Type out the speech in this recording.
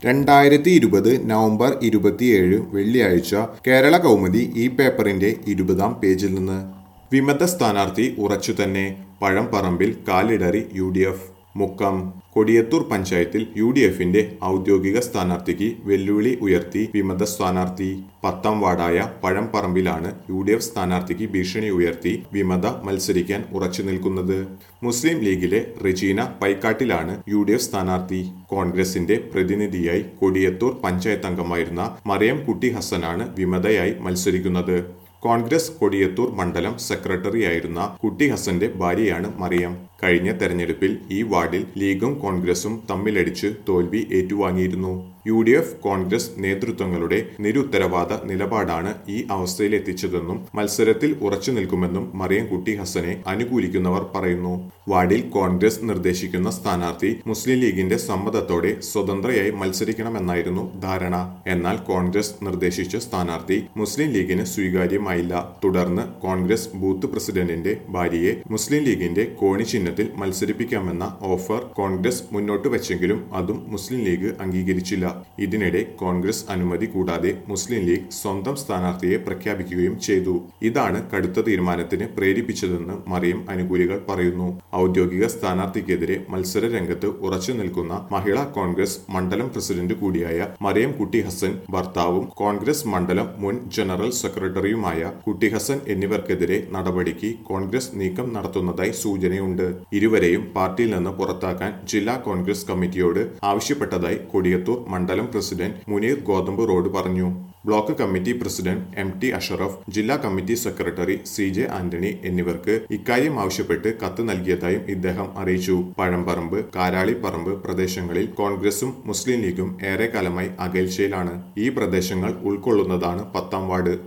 രണ്ടായിരത്തി ഇരുപത് നവംബർ ഇരുപത്തിയേഴ് വെള്ളിയാഴ്ച കേരള കൗമുദി ഈ പേപ്പറിന്റെ ഇരുപതാം പേജിൽ നിന്ന് വിമത സ്ഥാനാർത്ഥി ഉറച്ചു തന്നെ പഴംപറമ്പിൽ കാലിടറി U D F Mukkam Kodiyathur പഞ്ചായത്തിൽ യു ഡി എഫിന്റെ ഔദ്യോഗിക സ്ഥാനാർത്ഥിക്ക് വെല്ലുവിളി ഉയർത്തി വിമത സ്ഥാനാർത്ഥി പത്താം വാർഡായ പഴംപറമ്പിലാണ് യു ഡി എഫ് സ്ഥാനാർത്ഥിക്ക് ഭീഷണി ഉയർത്തി വിമത മത്സരിക്കാൻ ഉറച്ചു നിൽക്കുന്നത് മുസ്ലിം ലീഗിലെ റെജീന പൈക്കാട്ടിലാണ് യു ഡി എഫ് സ്ഥാനാർത്ഥി കോൺഗ്രസിന്റെ പ്രതിനിധിയായി കൊടിയത്തൂർ പഞ്ചായത്ത് അംഗമായിരുന്ന മറിയം കുട്ടി ഹസനാണ് വിമതയായി മത്സരിക്കുന്നത് കോൺഗ്രസ് കൊടിയത്തൂർ മണ്ഡലം സെക്രട്ടറിയായിരുന്ന കുട്ടി ഹസന്റെ ഭാര്യയാണ് മറിയം കഴിഞ്ഞ തെരഞ്ഞെടുപ്പിൽ ഈ വാർഡിൽ ലീഗും കോൺഗ്രസും തമ്മിലടിച്ച് തോൽവി ഏറ്റുവാങ്ങിയിരുന്നു യു ഡി എഫ് കോൺഗ്രസ് നേതൃത്വങ്ങളുടെ നിരുത്തരവാദ നിലപാടാണ് ഈ അവസ്ഥയിലെത്തിച്ചതെന്നും മത്സരത്തിൽ ഉറച്ചു നിൽക്കുമെന്നും മറിയം കുട്ടി ഹസനെ അനുകൂലിക്കുന്നവർ പറയുന്നു വാർഡിൽ കോൺഗ്രസ് നിർദ്ദേശിക്കുന്ന സ്ഥാനാർത്ഥി മുസ്ലിം ലീഗിന്റെ സമ്മതത്തോടെ സ്വതന്ത്രയായി മത്സരിക്കണമെന്നായിരുന്നു ധാരണ എന്നാൽ കോൺഗ്രസ് നിർദ്ദേശിച്ച സ്ഥാനാർത്ഥി മുസ്ലിം ലീഗിന് സ്വീകാര്യമായില്ല തുടർന്ന് കോൺഗ്രസ് ബൂത്ത് പ്രസിഡന്റിന്റെ ഭാര്യയെ മുസ്ലിം ലീഗിന്റെ കോണി ചിഹ്നത്തിൽ മത്സരിപ്പിക്കാമെന്ന ഓഫർ കോൺഗ്രസ് മുന്നോട്ട് വെച്ചെങ്കിലും അതും മുസ്ലിം ലീഗ് അംഗീകരിച്ചില്ല ഇതിനിടെ കോൺഗ്രസ് അനുമതി കൂടാതെ മുസ്ലിം ലീഗ് സ്വന്തം സ്ഥാനാർത്ഥിയെ പ്രഖ്യാപിക്കുകയും ചെയ്തു ഇതാണ് കടുത്ത തീരുമാനത്തിന് പ്രേരിപ്പിച്ചതെന്ന് മറിയം അനുകൂലികൾ പറയുന്നു ഔദ്യോഗിക സ്ഥാനാർത്ഥിക്കെതിരെ മത്സര രംഗത്ത് ഉറച്ചു നിൽക്കുന്ന മഹിളാ കോൺഗ്രസ് മണ്ഡലം പ്രസിഡന്റ് കൂടിയായ മറിയം കുട്ടി ഹസൻ ഭർത്താവും കോൺഗ്രസ് മണ്ഡലം മുൻ ജനറൽ സെക്രട്ടറിയുമായ കുട്ടി ഹസൻ എന്നിവർക്കെതിരെ നടപടിക്ക് കോൺഗ്രസ് നീക്കം നടത്തുന്നതായി സൂചനയുണ്ട് ഇരുവരെയും പാർട്ടിയിൽ നിന്ന് പുറത്താക്കാൻ ജില്ലാ കോൺഗ്രസ് കമ്മിറ്റിയോട് ആവശ്യപ്പെട്ടതായി കൊടിയത്തൂർ മണ്ഡലം പ്രസിഡന്റ് മുനീർ ഗോതമ്പ് റോഡ് പറഞ്ഞു block committee president M T Ashraf ജില്ലാ committee secretary C J Antony എന്നിവർക്ക് ഇക്കാര്യം ആവശ്യപ്പെട്ട് കത്ത് നൽകിയതായും ഇദ്ദേഹം അറിയിച്ചു പഴംപറമ്പ് കാരാളിപ്പറമ്പ് പ്രദേശങ്ങളിൽ കോൺഗ്രസും മുസ്ലിം ലീഗും ഏറെക്കാലമായി അകൽച്ചയിലാണ് ഈ പ്രദേശങ്ങൾ ഉൾക്കൊള്ളുന്നതാണ് പത്താം വാർഡ്